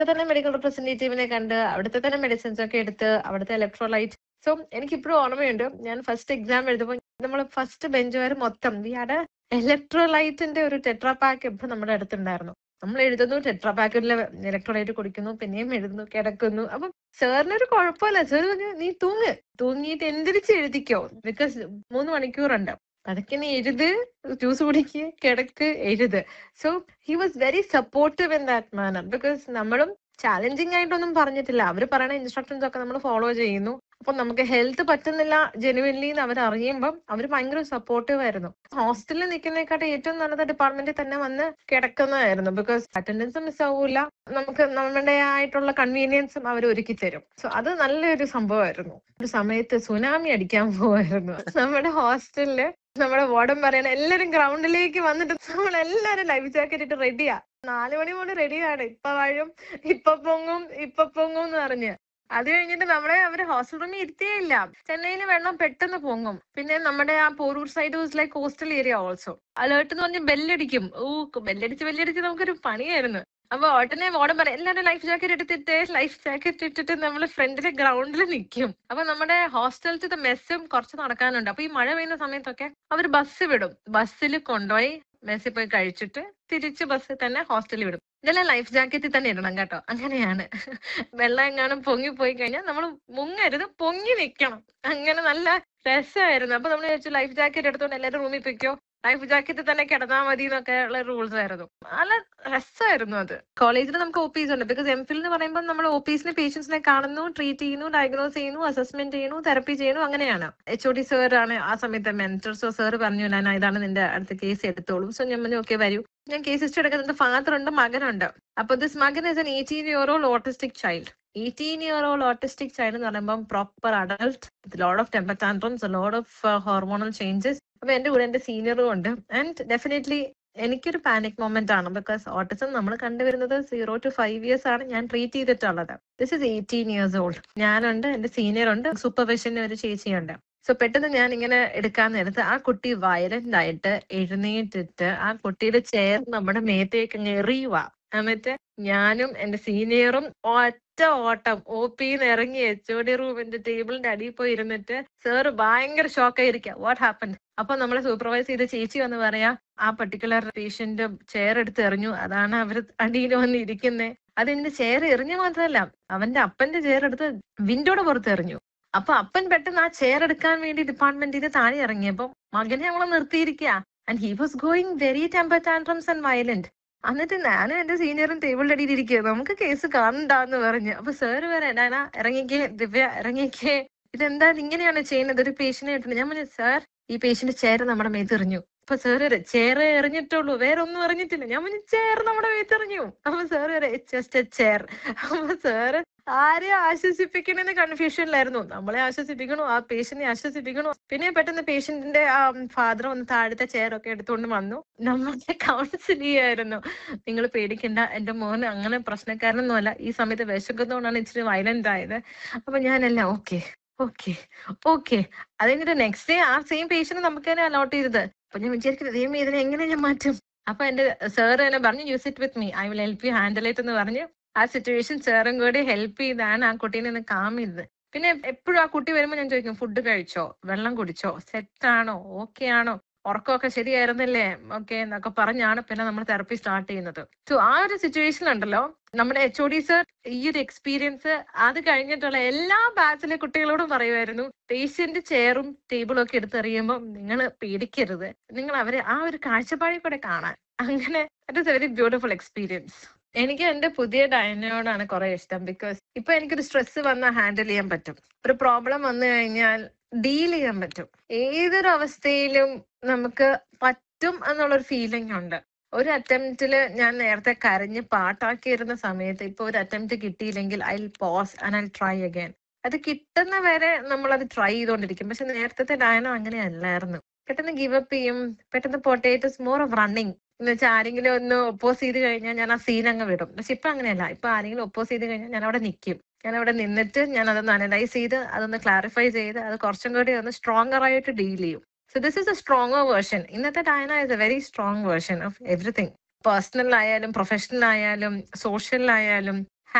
തന്നെ മെഡിക്കൽ റെപ്രസെന്റേറ്റീവിനെ കണ്ട് അവിടുത്തെ തന്നെ മെഡിസിൻസ് ഒക്കെ എടുത്ത് അവിടുത്തെ ഇലക്ട്രോലൈറ്റ് സോ എനിക്ക് ഇപ്പോഴും ഓർമ്മയുണ്ട് ഞാൻ ഫസ്റ്റ് എക്സാം എഴുതുമ്പോൾ നമ്മൾ ഫസ്റ്റ് ബെഞ്ച് വരെ മൊത്തം വി ആടെ ഇലക്ട്രോലൈറ്റിന്റെ ഒരു ടെട്രാ പാക്ക് ഇപ്പൊ നമ്മുടെ അടുത്തുണ്ടായിരുന്നു നമ്മൾ എഴുതുന്നു ടെട്രാ പാക്കറ്റിലെ ഇലക്ട്രോലൈറ്റ് കുടിക്കുന്നു പിന്നെയും എഴുതുന്നു കിടക്കുന്നു അപ്പം സാറിനൊരു കുഴപ്പമില്ല സാർ പറഞ്ഞു നീ തൂങ്ങ് തൂങ്ങിയിട്ട് എന്തിരിച്ച് എഴുതിക്കോ ബിക്കോസ് മൂന്ന് മണിക്കൂറുണ്ട് അതൊക്കെ നീ എഴുത് ജ്യൂസ് കുടിക്ക് കിടക്ക് എഴുത് so he was very supportive in that manner because നമ്മളും ചാലഞ്ചിങ് ആയിട്ടൊന്നും പറഞ്ഞിട്ടില്ല അവർ പറയുന്ന ഇൻസ്ട്രക്ഷൻസ് ഒക്കെ നമ്മൾ ഫോളോ ചെയ്യുന്നു അപ്പൊ നമുക്ക് ഹെൽത്ത് പറ്റുന്നില്ല ജെനുവൻലി എന്ന് അവർ അറിയുമ്പം അവർ ഭയങ്കര സപ്പോർട്ടീവ് ആയിരുന്നു ഹോസ്റ്റലിൽ നിൽക്കുന്നതിനെക്കാട്ട് ഏറ്റവും നല്ലത് ഡിപ്പാർട്ട്മെന്റിൽ തന്നെ വന്ന് കിടക്കുന്നതായിരുന്നു ബിക്കോസ് അറ്റൻഡൻസ് മിസ് ആവൂല നമുക്ക് നമ്മുടെ ആയിട്ടുള്ള കൺവീനിയൻസും അവർ ഒരുക്കി തരും സോ അത് നല്ലൊരു സംഭവമായിരുന്നു ഒരു സമയത്ത് സുനാമി അടിക്കാൻ പോവായിരുന്നു നമ്മുടെ ഹോസ്റ്റലില് നമ്മുടെ വാർഡൻ പറയണ എല്ലാരും ഗ്രൗണ്ടിലേക്ക് വന്നിട്ട് നമ്മൾ എല്ലാരും ലൈഫ് ജാക്കറ്റ് ഇട്ട് റെഡിയാ നാലു മണി മുതൽ റെഡിയാണ് ഇപ്പൊ വാഴും ഇപ്പൊ പൊങ്ങും ഇപ്പൊ പൊങ്ങും എന്ന് പറഞ്ഞ് അത് കഴിഞ്ഞിട്ട് നമ്മളെ അവര് ഹോസ്റ്റൽ റൂമിൽ ഇരുത്തിയില്ല ചെന്നൈയിൽ വെള്ളം പെട്ടെന്ന് പൊങ്ങും പിന്നെ നമ്മുടെ ആ Porur side was like coastal area also alert എന്ന് പറഞ്ഞ് ബെല്ലടിക്കും ഓ ബെല്ലടിച്ച് ബെല്ലടിച്ച് നമുക്കൊരു പണിയായിരുന്നു അപ്പൊ ഓട്ടനെ വാർഡൻ പറയും എല്ലാവരും ലൈഫ് ജാക്കറ്റ് എടുത്തിട്ട് ലൈഫ് ജാക്കറ്റ് ഇട്ടിട്ട് നമ്മൾ ഫ്രണ്ടിലെ ഗ്രൗണ്ടിൽ നിൽക്കും അപ്പൊ നമ്മുടെ ഹോസ്റ്റലത്തെ മെസ്സും കുറച്ച് നടക്കാനുണ്ട് അപ്പൊ ഈ മഴ പെയ്യുന്ന സമയത്തൊക്കെ അവർ ബസ് വിടും ബസ്സിൽ കൊണ്ടുപോയി മെസ്സിൽ പോയി കഴിച്ചിട്ട് തിരിച്ച് ബസ്സിൽ തന്നെ ഹോസ്റ്റലിൽ വിടും ഇതെല്ലാം ലൈഫ് ജാക്കറ്റിൽ തന്നെ ഇടണം കേട്ടോ അങ്ങനെയാണ് വെള്ളം എങ്ങാനും പൊങ്ങി പോയി കഴിഞ്ഞാൽ നമ്മൾ മുങ്ങരുത് പൊങ്ങി നിൽക്കണം അങ്ങനെ നല്ല രസമായിരുന്നു അപ്പൊ നമ്മൾ വിചാരിച്ചു ലൈഫ് ജാക്കറ്റ് എടുത്തോണ്ട് എല്ലാവരും റൂമിൽ പൊയ്ക്കോ ലൈഫ് ജാക്കറ്റ് തന്നെ കിടന്നാൽ മതി എന്നൊക്കെ ഉള്ള റൂൾസ് ആയിരുന്നു നല്ല രസമായിരുന്നു അത് കോളേജിൽ നമുക്ക് ഒ പീസ് ഉണ്ട് ബിക്കോസ് എം ഫിൽ എന്ന് പറയുമ്പോൾ നമ്മൾ ഒ പീസിന് പേഷ്യൻസിനെ കാണുന്നു ട്രീറ്റ് ചെയ്യുന്നു ഡയഗ്നോസ് ചെയ്യുന്നു അസസ്മെന്റ് ചെയ്യുന്നു തെറപ്പി ചെയ്യുന്നു അങ്ങനെയാണ് എച്ച് ഒ ഡി സാർ ആണ് ആ സമയത്ത് മെന്റർ സോ സാർ പറഞ്ഞു ഞാൻ ഇതാണ് നിന്റെ അടുത്ത കേസ് എടുത്തോളൂ സോ ഞാൻ പറഞ്ഞു ഓക്കെ വരൂ ഞാൻ കേസ് ഹിസ്റ്ററി എടുക്കുന്നത് ഫാദർ ഉണ്ട് മകനുണ്ട് അപ്പൊ ദിസ് മകൻ is an eighteen year old autistic child eighteen year old autistic child എന്ന് പറയുമ്പോൾ proper adult load of temper tantrums load of hormonal changes അപ്പൊ എന്റെ കൂടെ എന്റെ സീനിയറും ഉണ്ട് ആൻഡ് ഡെഫിനറ്റ്ലി എനിക്കൊരു പാനിക് മൊമെന്റ് ആണ് ബിക്കോസ് ഓട്ടിസം നമ്മൾ കണ്ടുവരുന്നത് സീറോ ടു ഫൈവ് ഇയേഴ്സ് ആണ് ഞാൻ ട്രീറ്റ് ചെയ്തിട്ടുള്ളത് this is eighteen years old ഞാനുണ്ട് എന്റെ സീനിയർ ഉണ്ട് സൂപ്പർവിഷന് ഒരു ചേച്ചിയുണ്ട് സോ പെട്ടെന്ന് ഞാൻ ഇങ്ങനെ എടുക്കാൻ നേരത്ത് ആ കുട്ടി വയലന്റ് ആയിട്ട് എഴുന്നേറ്റിട്ട് ആ കുട്ടിയുടെ ചെയർ നമ്മുടെ മേത്തേക്ക് അങ്ങ് എറിയുക എന്നിട്ട് ഞാനും എന്റെ സീനിയറും ഒറ്റ ഓട്ടം ഒ പിന്ന് ഇറങ്ങി എച്ച് ഒ ഡി റൂമിന്റെ ടേബിളിന്റെ അടിയിൽ പോയി ഇരുന്നിട്ട് സാറ് ഭയങ്കര ഷോക്കായിരിക്കുക വാട്ട് ഹാപ്പൻ അപ്പൊ നമ്മളെ സൂപ്പർവൈസ് ചെയ്ത ചേച്ചി വന്ന് പറയാ ആ പർട്ടിക്കുലർ പേഷ്യന്റ് ചെയർ എടുത്ത് എറിഞ്ഞു അതാണ് അവർ അടിയിൽ വന്ന് ഇരിക്കുന്നത് അതെന്റെ ചെയർ എറിഞ്ഞു മാത്രമല്ല അവന്റെ അപ്പന്റെ ചെയർ എടുത്ത് വിൻഡോയുടെ പുറത്ത് എറിഞ്ഞു അപ്പൊ അപ്പൻ പെട്ടെന്ന് ആ ചെയർ എടുക്കാൻ വേണ്ടി ഡിപ്പാർട്ട്മെന്റിൽ താഴെ ഇറങ്ങിയപ്പോ മകനെ ഞങ്ങളെ നിർത്തിയിരിക്കുക and he was going very temper tantrums and violent എന്നിട്ട് ഞാനും എന്റെ സീനിയറും ടേബിളിന്റെ അടിയിൽ ഇരിക്കുക നമുക്ക് കേസ് കാണണ്ടാന്ന് പറഞ്ഞു അപ്പൊ സാറ് പറയാ ഡാന ഇറങ്ങിക്കേ ദിവ്യ ഇറങ്ങിക്കേ ഇതെന്താ ഇങ്ങനെയാണ് ചെയ്യുന്നത് ഒരു പേഷ്യനെ ഇട്ടുണ്ട് ഞാൻ പറഞ്ഞു സാർ ഈ പേഷ്യന്റ് ചെയർ നമ്മുടെ മേത്ത് എറിഞ്ഞു അപ്പൊ സാറ് ചെയർ എറിഞ്ഞിട്ടുള്ളൂ വേറെ ഒന്നും എറിഞ്ഞിട്ടില്ല ഞാൻ പറഞ്ഞു ചെയർ നമ്മുടെ മേത്ത് എറിഞ്ഞു അപ്പൊ സാറ് പറയാ ജസ്റ്റ് എ ചെയർ അപ്പൊ സാറ് ആരെ ആശ്വസിപ്പിക്കണെന്ന് കൺഫ്യൂഷനിലായിരുന്നു നമ്മളെ ആശ്വസിപ്പിക്കണോ ആ പേഷ്യന്റിനെ ആശ്വസിപ്പിക്കണോ പിന്നെ പെട്ടെന്ന് പേഷ്യന്റിന്റെ ആ ഫാദർ വന്ന് താഴത്തെ ചെയർ ഒക്കെ എടുത്തുകൊണ്ട് വന്നു നമ്മളെ കൗൺസിൽ ചെയ്യായിരുന്നു നിങ്ങൾ പേടിക്കണ്ട എന്റെ മോന് അങ്ങനെ പ്രശ്നക്കാരനൊന്നുമല്ല ഈ സമയത്ത് വിശക്കുന്നതുകൊണ്ടാണ് ഇച്ചിരി വയലന്റ് ആയത് അപ്പൊ ഞാനല്ല ഓക്കെ ഓക്കെ ഓക്കെ അത് കഴിഞ്ഞിട്ട് നെക്സ്റ്റ് ഡേ ആ സെയിം പേഷ്യന്റ് നമുക്ക് തന്നെ അലോട്ട് ചെയ്തത് അപ്പൊ ഞാൻ വിചാരിക്കുന്നത് ദൈവം ഇതിനെ എങ്ങനെ ഞാൻ മാറ്റും അപ്പൊ എന്റെ സാർ തന്നെ പറഞ്ഞു use it with me I will help you handle it എന്ന് പറഞ്ഞ് ആ സിറ്റുവേഷൻ സാറും കൂടി ഹെൽപ്പ് ചെയ്താണ് ആ കുട്ടീനെ ഒന്ന് കാം ചെയ്തത് പിന്നെ എപ്പോഴും ആ കുട്ടി വരുമ്പോൾ ഞാൻ ചോദിക്കും ഫുഡ് കഴിച്ചോ വെള്ളം കുടിച്ചോ സെറ്റ് ആണോ ഓക്കെ ആണോ ഉറക്കമൊക്കെ ശരിയായിരുന്നില്ലേ ഓക്കെ എന്നൊക്കെ പറഞ്ഞാണ് പിന്നെ നമ്മൾ തെറപ്പി സ്റ്റാർട്ട് ചെയ്യുന്നത് സോ ആ ഒരു സിറ്റുവേഷൻ ഉണ്ടല്ലോ നമ്മുടെ എച്ച് ഒ ഡി സർ ഈ ഒരു എക്സ്പീരിയൻസ് അത് കഴിഞ്ഞിട്ടുള്ള എല്ലാ ബാച്ചിലെ കുട്ടികളോടും പറയുമായിരുന്നു പേഷ്യന്റ് ചെയറും ടേബിളും ഒക്കെ എടുത്തെറിയുമ്പോൾ നിങ്ങൾ പേടിക്കരുത് നിങ്ങൾ അവരെ ആ ഒരു കാഴ്ചപ്പാടിൽ കൂടെ കാണാൻ അങ്ങനെ it is a very beautiful experience എനിക്ക് എന്റെ പുതിയ ഡയനയോടാണ് കുറെ ഇഷ്ടം ബിക്കോസ് ഇപ്പൊ എനിക്കൊരു സ്ട്രെസ് വന്നാൽ ഹാൻഡിൽ ചെയ്യാൻ പറ്റും ഒരു പ്രോബ്ലം വന്നു കഴിഞ്ഞാൽ ഡീൽ ചെയ്യാൻ പറ്റും ഏതൊരു അവസ്ഥയിലും നമുക്ക് പറ്റും എന്നുള്ളൊരു ഫീലിംഗ് ഉണ്ട് ഒരു അറ്റംപ്റ്റില് ഞാൻ നേരത്തെ കരഞ്ഞ് പാട്ടാക്കിയിരുന്ന സമയത്ത് ഇപ്പൊ ഒരു അറ്റംപ്റ്റ് കിട്ടിയില്ലെങ്കിൽ I pause and I try again അത് കിട്ടുന്ന വരെ നമ്മൾ അത് ട്രൈ ചെയ്തുകൊണ്ടിരിക്കും പക്ഷെ നേരത്തെ ഡയന അങ്ങനെയല്ലായിരുന്നു പെട്ടെന്ന് ഗിവ് അപ്പ് ചെയ്യും പെട്ടെന്ന് പൊട്ടേറ്റോസ് മോർ ഓഫ് റണ്ണിങ് എന്ന് വെച്ചാൽ ആരെങ്കിലും ഒന്ന് ഒപ്പോസ് ചെയ്ത് കഴിഞ്ഞാൽ ഞാൻ ആ സീൻ അങ്ങ് വിടും പക്ഷെ ഇപ്പൊ അങ്ങനെയല്ല ഇപ്പൊ ആരെങ്കിലും ഒപ്പോസ് ചെയ്ത് കഴിഞ്ഞാൽ ഞാൻ അവിടെ നിൽക്കും ഞാൻ അവിടെ നിന്നിട്ട് ഞാൻ അതൊന്ന് അനലൈസ് ചെയ്ത് അതൊന്ന് ക്ലാരിഫൈ ചെയ്ത് അത് കുറച്ചും കൂടി ഒന്ന് സ്ട്രോങ്ങർ ആയിട്ട് ഡീൽ ചെയ്യും so this is a stronger version ഇന്നത്തെ Diana is a very strong version of everything personal ആയാലും പ്രൊഫഷണൽ ആയാലും സോഷ്യൽ ആയാലും